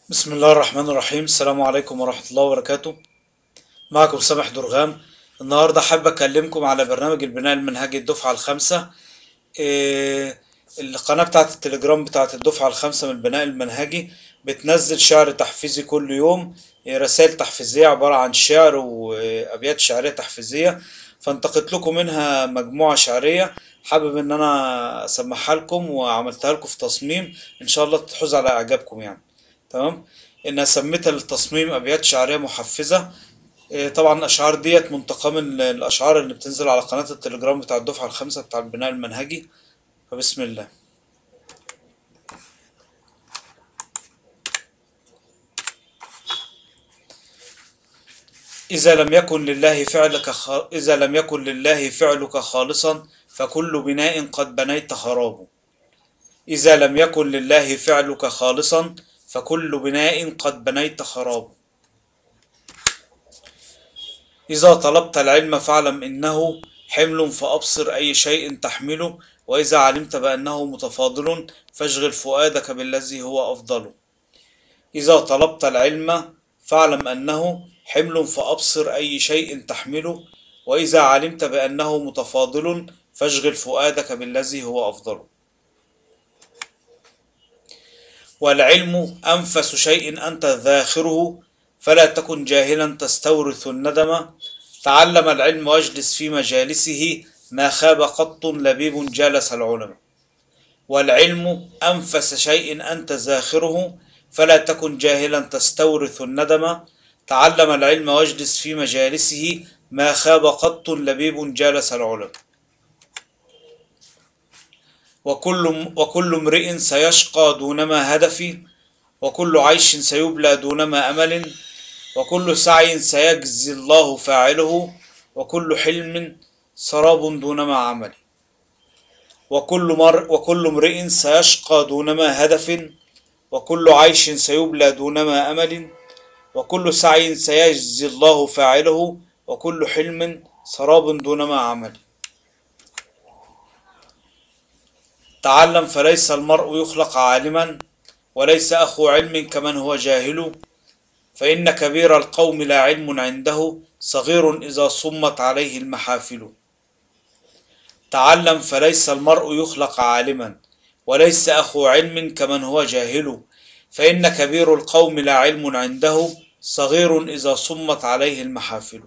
بسم الله الرحمن الرحيم السلام عليكم ورحمة الله وبركاته معكم سامح درغام النهاردة حابب أكلمكم على برنامج البناء المنهجي الدفعة الخامسة إيه القناة بتاعة التليجرام بتاعة الدفعة الخامسة من البناء المنهجي بتنزل شعر تحفيزي كل يوم إيه رسائل تحفيزية عبارة عن شعر وأبيات شعرية تحفيزية فانتقيت لكم منها مجموعة شعرية حابب إن أنا أسمعها لكم وعملتها لكم في تصميم إن شاء الله تحوز على إعجابكم يعني تمام إن سميتها للتصميم أبيات شعرية محفزة إيه، طبعا الأشعار ديت منتقى من الأشعار اللي بتنزل على قناة التليجرام بتاع الدفعة الخامسة بتاع البناء المنهجي فبسم الله إذا لم يكن لله فعلك خ... إذا لم يكن لله فعلك خالصا فكل بناء قد بنيت خرابه إذا لم يكن لله فعلك خالصا فكل بناء قد بنيت خرابه إذا طلبت العلم فاعلم إنه حمل فأبصر أي شيء تحمله وإذا علمت بأنه متفاضل فاشغل فؤادك بالذي هو أفضل إذا طلبت العلم فاعلم أنه حمل فأبصر أي شيء تحمله وإذا علمت بأنه متفاضل فاشغل فؤادك بالذي هو أفضل والعلم أنفس شيء أنت ذاخره فلا تكن جاهلا تستورث الندم تعلم العلم واجلس في مجالسه ما خاب قط لبيب جالس العلماء والعلم أنفس شيء أنت زاخره فلا تكن جاهلا تستورث الندم تعلم العلم واجلس في مجالسه ما خاب قط لبيب جالس العلماء وكل وكل امرئ سيشقى دونما هدف وكل عيش سيبلى دونما أمل وكل سعي سيجزي الله فاعله وكل حلم سراب دونما عمل وكل مر وكل امرئ سيشقى دونما هدف وكل عيش سيبلى دونما أمل وكل سعي سيجزي الله فاعله وكل حلم سراب دونما عمل تعلم فليس المرء يخلق عالما وليس أخو علم كمن هو جاهل فإن كبير القوم لا علم عنده صغير إذا صمت عليه المحافل تعلم فليس المرء يخلق عالما وليس أخو علم كمن هو جاهل فإن كبير القوم لا علم عنده صغير إذا صمت عليه المحافل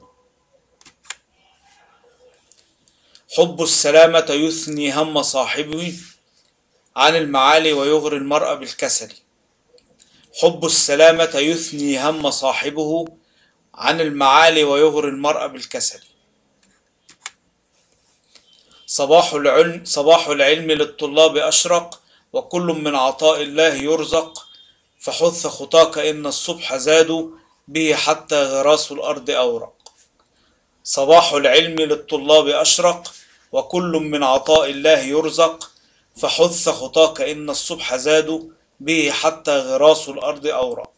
حب السلامة يثني هم صاحبه عن المعالي ويغري المرء بالكسل حب السلامة يثني هم صاحبه عن المعالي ويغري المرء بالكسل صباح العلم صباح العلم للطلاب أشرق وكل من عطاء الله يرزق فحث خطاك إن الصبح زاد به حتى غراس الأرض أورق صباح العلم للطلاب أشرق وكل من عطاء الله يرزق فحث خطاك إن الصبح زاد به حتى غراس الأرض أورق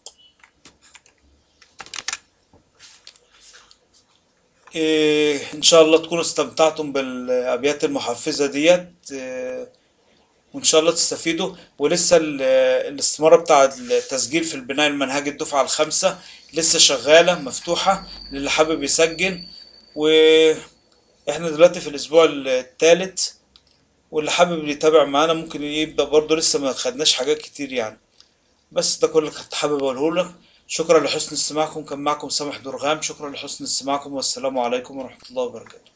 إيه إن شاء الله تكونوا استمتعتم بالأبيات المحفزة ديت إيه وإن شاء الله تستفيدوا ولسه ال- الاستمارة بتاع التسجيل في البناء المنهجي الدفعة الخامسة لسه شغالة مفتوحة للي حابب يسجل وإحنا دلوقتي في الأسبوع الثالث واللي حابب يتابع معانا ممكن يبدأ برضه لسه ما خدناش حاجات كتير يعني بس ده كل اللي كنت حابب اقوله لك شكرا لحسن استماعكم كان معكم سامح درغام شكرا لحسن استماعكم والسلام عليكم ورحمة الله وبركاته